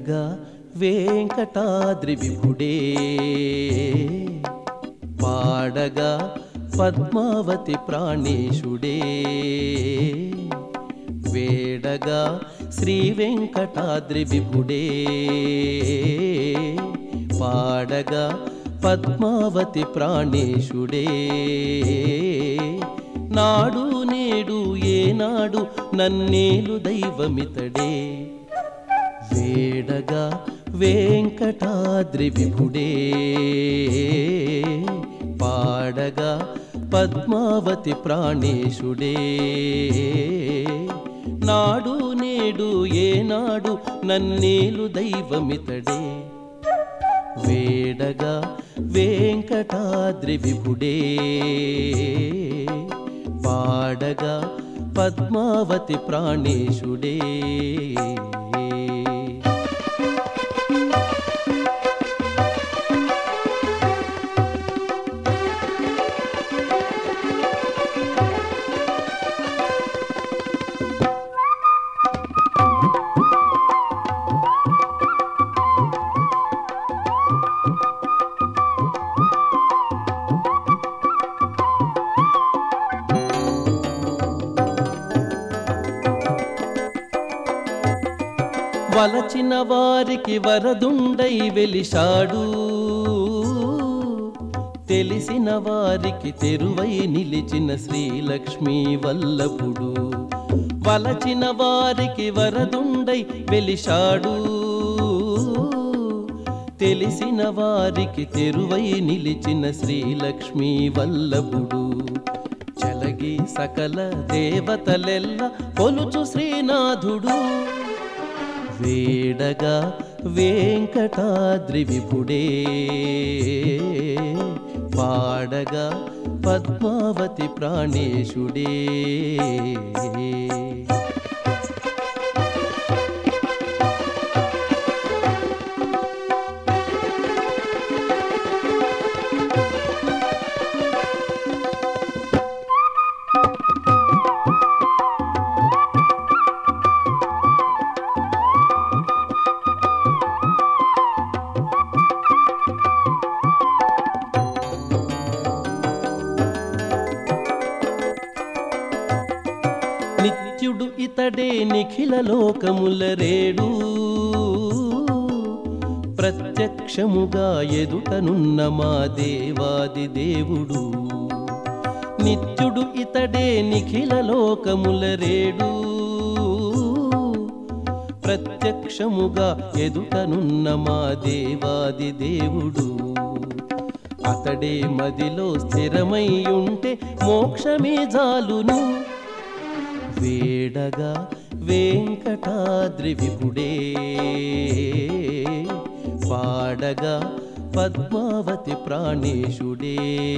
వేడగా వెంకటాద్రి విభుడే పాడగా పద్మావతి ప్రాణేశుడే వేడగా శ్రీ వెంకటాద్రి విభుడే పాడగా పద్మావతి ప్రాణేశుడే నాడు నేడు ఏనాడు నన్నేలు దైవమితడే వేడగా వెంకటాద్రి విభుడే పాడగా పద్మావతి ప్రాణేశుడే నాడు నేడు ఏనాడు నన్నేలు దైవమితడే వేడగా వెంకటాద్రి విభుడే పాడగా పద్మావతి ప్రాణేశుడే వలచిన వారికి వరదుండై వెలిశాడు తెలిసిన వారికి తెరువై నిలిచిన శ్రీలక్ష్మీ వల్లభుడు వలచిన వారికి వరదుండై వెలిశాడు తెలిసిన వారికి తెరువై నిలిచిన శ్రీలక్ష్మీ వల్లభుడు చలగి సకల దేవతలెల్ల కొలుచు శ్రీనాథుడు వేడగా వెంకటాద్రి విభుడే పాడగా పద్మావతి ప్రాణేశుడే నిత్యుడు ఇతడే నిఖిల లోకముల రేడు ప్రత్యక్షముగా ఎదుటనున్న మా దేవాది దేవుడు నిత్యుడు ఇతడే నిఖిల లోకముల రేడు ప్రత్యక్షముగా ఎదుటనున్న మా దేవాది దేవుడు అతడే మదిలో స్థిరమై ఉంటే మోక్షమే జాలును వేడగా వెంకటాద్రి విపుడే పాడగా పద్మావతి ప్రాణేశుడే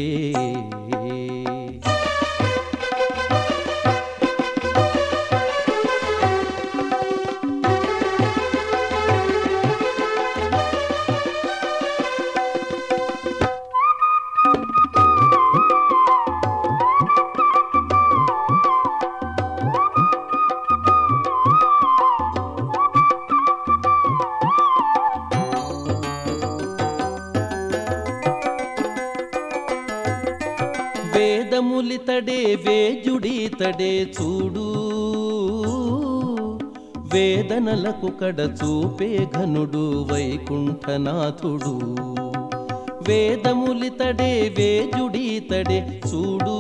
వేదములితడే వేజుడితడే చూడు వేదనలకు కడ చూపే ఘనుడు వైకుంఠనాథుడు వేదములితడే వేజుడితడే చూడు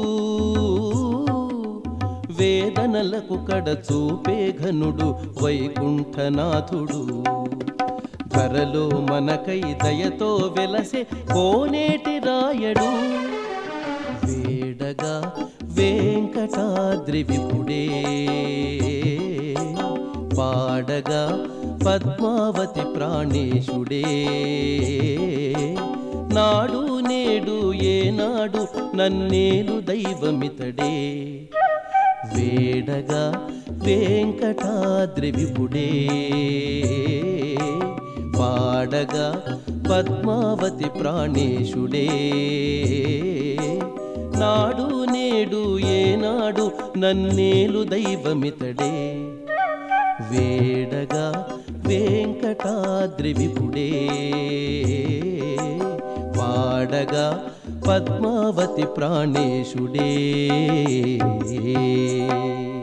వేదనలకు కడ చూపే ఘనుడు వైకుంఠనాథుడు ధరలో మనకై దయతో వెలసే కోనేటి రాయడు వేడగా వెంకటాద్రి విపుడే పాడగా పద్మావతి ప్రాణేశుడే నాడు నేడు ఏనాడు నన్నేలు దైవమితడే వేడగా వెంకటాద్రి విపుడే పాడగా పద్మావతి ప్రాణేశుడే నాడు నేడు ఏనాడు నన్నేలు దైవమితడే వేడగా వెంకటాద్రి విపుడే పాడగా పద్మావతి ప్రాణేశుడే